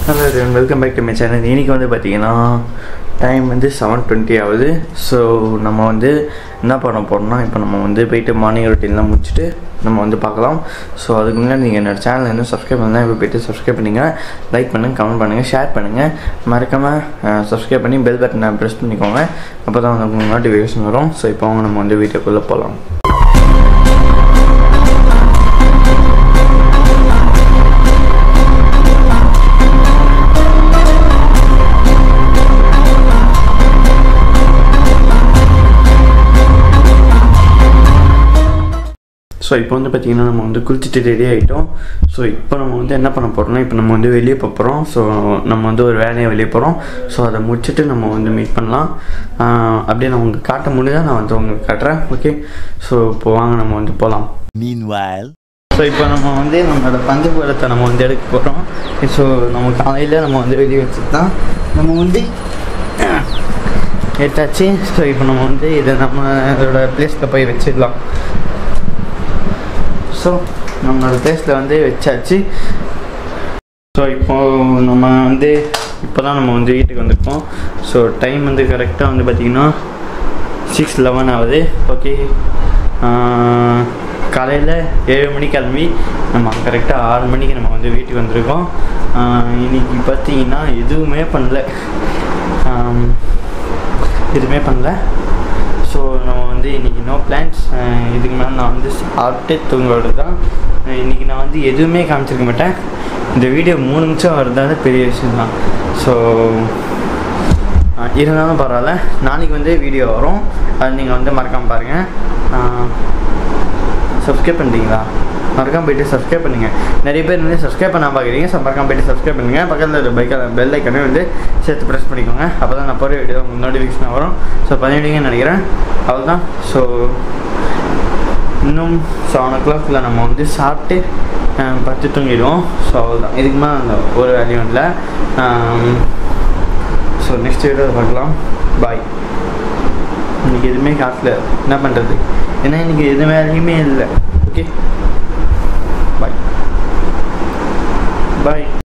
hello welcome back to my channel இன்றைக்கி வந்து பார்த்தீங்கன்னா டைம் வந்து செவன் டுவெண்ட்டி ஆகுது ஸோ நம்ம வந்து என்ன பண்ண போகிறோம்னா இப்போ நம்ம வந்து போயிட்டு மார்னிங் ரொட்டீன்லாம் முடிச்சுட்டு நம்ம வந்து பார்க்கலாம் ஸோ அதுக்கு முன்னாடி நீங்கள் என்னோட சேனல் இன்னும் சப்ஸ்கிரைப் பண்ணலாம் இப்போ போயிட்டு சப்ஸ்கிரைப் பண்ணிங்க லைக் பண்ணுங்கள் கமெண்ட் பண்ணுங்கள் ஷேர் பண்ணுங்கள் மறக்காமல் சப்ஸ்கிரைப் பண்ணி பெல் பட்டனை ப்ரெஸ் பண்ணிக்கோங்க அப்போ தான் வந்து உங்களுக்கு நோட்டிஃபிகேஷன் வரும் ஸோ இப்போ அவங்க நம்ம வந்து வீடியோக்குள்ளே போகலாம் ஸோ இப்போ வந்து பார்த்திங்கன்னா நம்ம வந்து குளிச்சுட்டு ரெடி ஆகிட்டோம் ஸோ இப்போ நம்ம வந்து என்ன பண்ண போகிறோம்னா இப்போ நம்ம வந்து வெளியே போகிறோம் ஸோ நம்ம வந்து ஒரு வேலையை வெளியே போகிறோம் ஸோ அதை முடிச்சுட்டு நம்ம வந்து மீட் பண்ணலாம் ஆஹ் அப்படியே நான் உங்களுக்கு காட்ட முடியுதா நான் வந்து உங்களுக்கு காட்டுறேன் ஓகே ஸோ இப்போ வாங்க நம்ம வந்து போகலாம் Meanwhile, ஸோ இப்போ நம்ம வந்து நம்மளோட பந்து பழத்தை நம்ம வந்து எடுக்க போகிறோம் ஸோ நம்ம காலையில் நம்ம வந்து வெளியே வச்சுட்டு தான் நம்ம வந்து எடுத்தாச்சு ஸோ இப்போ நம்ம வந்து இதை நம்மளோட பிளேஸில் போய் வச்சிடலாம் ஸோ நம்மளோட பிளேஸில் வந்து வச்சாச்சு ஸோ இப்போ நம்ம வந்து இப்போ தான் நம்ம வந்து வீட்டுக்கு வந்திருக்கோம் ஸோ டைம் வந்து கரெக்டாக வந்து பார்த்திங்கன்னா சிக்ஸ் லெவன் ஆகுது ஓகே காலையில் ஏழு மணிக்கு கிளம்பி நம்ம கரெக்டாக ஆறு மணிக்கு நம்ம வந்து வீட்டுக்கு வந்திருக்கோம் ஆஹ் இன்னைக்கு பார்த்தீங்கன்னா எதுவுமே பண்ணல ஆம், எதுவுமே பண்ணல ஸோ நம்ம வந்து இன்றைக்கி நோ பிளான்ஸ் இதுக்கு மேலே நான் வந்து சாப்பிட்டு தூங்குறது தான் இன்றைக்கி நான் வந்து எதுவுமே காமிச்சிருக்க மாட்டேன் இந்த வீடியோ மூணு நிமிஷம் வரதால பெரிய விஷயம் தான் ஸோ இருந்தாலும் பரவாயில்ல நாளைக்கு வந்து வீடியோ வரும் அது நீங்கள் வந்து மறக்காமல் பாருங்கள் சப்ஸ்கிரைப் பண்ணுறீங்களா மறக்காம போயிட்டு சப்ஸ்கிரைப் பண்ணுங்க நிறைய பேர் வந்து சப்ஸ்கிரைப் பண்ண பார்க்குறீங்க ஸோ மறக்காம போயிட்டு சப்ஸ்கிரைப் பண்ணுங்க பக்கத்தில் இருக்க பைக்க பெல் ஐக்கனே வந்து சேர்த்து ப்ரெஸ் பண்ணிக்கோங்க அப்போ தான் நான் போகிற வீடியோ உங்களுக்கு நோட்டிஃபிகேஷன் வரும் ஸோ பண்ணிவிடுங்கன்னு நினைக்கிறேன் அவ்வளோதான் ஸோ இன்னும் செவன் ஓ கிளாக்கில் நம்ம வந்து சாப்பிட்டு அஹ், பத்து தூங்கிடுவோம் ஸோ அவ்வளோதான் இதுக்கு மேலே அந்த ஒரு வேலையும் இல்லை ஸோ நெக்ஸ்ட் வீடியோ பார்க்கலாம் பாய் இன்னைக்கு எதுவுமே காட்டல என்ன பண்ணுறது ஏன்னா இன்னைக்கு எது வேலையுமே இல்லை ஓகே பாய் பாய்